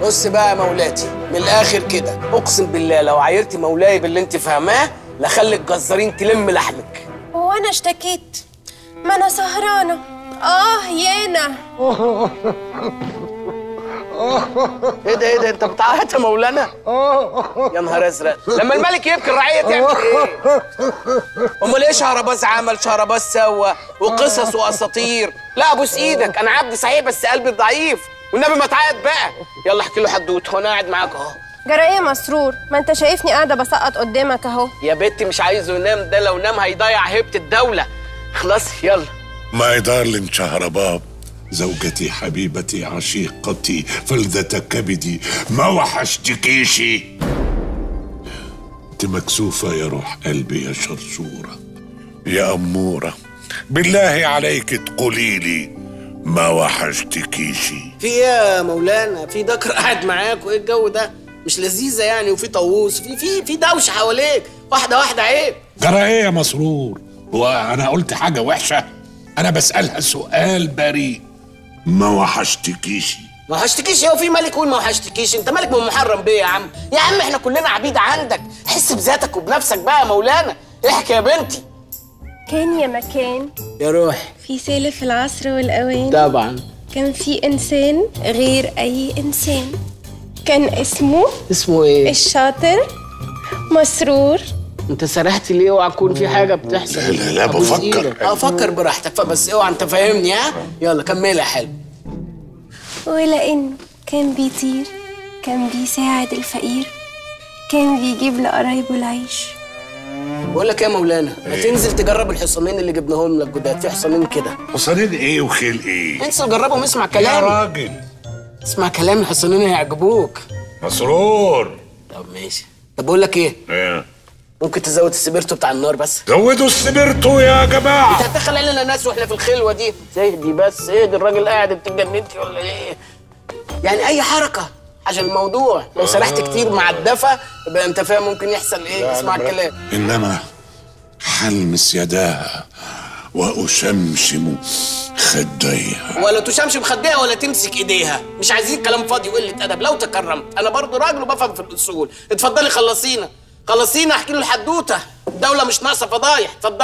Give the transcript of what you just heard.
بص بقى يا مولاتي من الاخر كده اقسم بالله لو عايرتي مولاي باللي انت فاهماه لخلي الجزارين تلم لحمك هو انا اشتكيت ما انا سهرانه اه يانا ايه ده ايه ده انت بتعيط يا مولانا يا نهار ازرق لما الملك يبكي الرعيه تعمل ايه امال ايه شهرباز عمل شهرباز سوى وقصص واساطير لا ابوس ايدك انا عبد صحيح بس قلبي ضعيف والنبي ما تعيط بقى يلا احكي له حدوته وانا قاعد معاك اهو جرى ايه يا مسرور ما انت شايفني قاعده بسقط قدامك اهو يا بنتي مش عايزه ينام ده لو نام هيضيع هيبه الدوله خلاص يلا ماي دارلينج شهرباب زوجتي حبيبتي عشيقتي فلذة كبدي ما وحشتكيشي انت مكسوفة يا روح قلبي يا شرشورة يا أمورة بالله عليك تقولي لي ما وحشتكيشي في ايه يا مولانا في دكر قاعد معاك وايه الجو ده مش لذيذه يعني وفي طاووس في في في دوشه حواليك واحده واحده عيب جرى ايه يا مسرور هو انا قلت حاجة وحشة انا بسألها سؤال بريء ما وحشتكيشي ما هشتكيش هو في ملك يقول ما هشتكيش انت ملك من محرم بيه يا عم يا عم احنا كلنا عبيد عندك حس بذاتك وبنفسك بقى يا مولانا احكي يا بنتي كان يا مكان يا روح في سالف العصر والاوان طبعا كان في انسان غير اي انسان كان اسمه اسمه ايه الشاطر مسرور انت سرحت ليه اوعى تكون في حاجه بتحصل لا، لا، لا، أبوس بفكر. إيدك. اه فكر براحتك بس اوعى انت فاهمني ها يلا كملها يا حلو ولأنه كان بيطير كان بيساعد الفقير كان بيجيب لقرايبه العيش بقول لك ايه يا مولانا ما تنزل تجرب الحصانين اللي جبناهم لك جداد في حصانين كده حصانين ايه وخيل ايه انزل جربهم اسمع يا كلامي راجل اسمع كلامي الحصانين هيعجبوك مسرور طب ماشي طب بقول لك ايه ايه ممكن تزود السبيرتو بتاع النار بس زودوا السبرتو يا جماعة انت هتدخل علينا ناس واحنا في الخلوه دي اهدي بس اهدي الراجل قاعد بتتجننتي ولا ايه يعني اي حركه عشان الموضوع لو سرحت كتير مع الدفا يبقى انت فاهم ممكن يحصل ايه اسمع الكلام إنما حلمس يداها وأشمشم خديها ولا تشمش بخديها ولا تمسك ايديها مش عايزين كلام فاضي وقله ادب لو تكرمت انا برضو راجل وبفهم في الاصول اتفضلي خلصينا خلصينا احكي له الحدوته الدوله مش ناقصه فضايح اتفضلي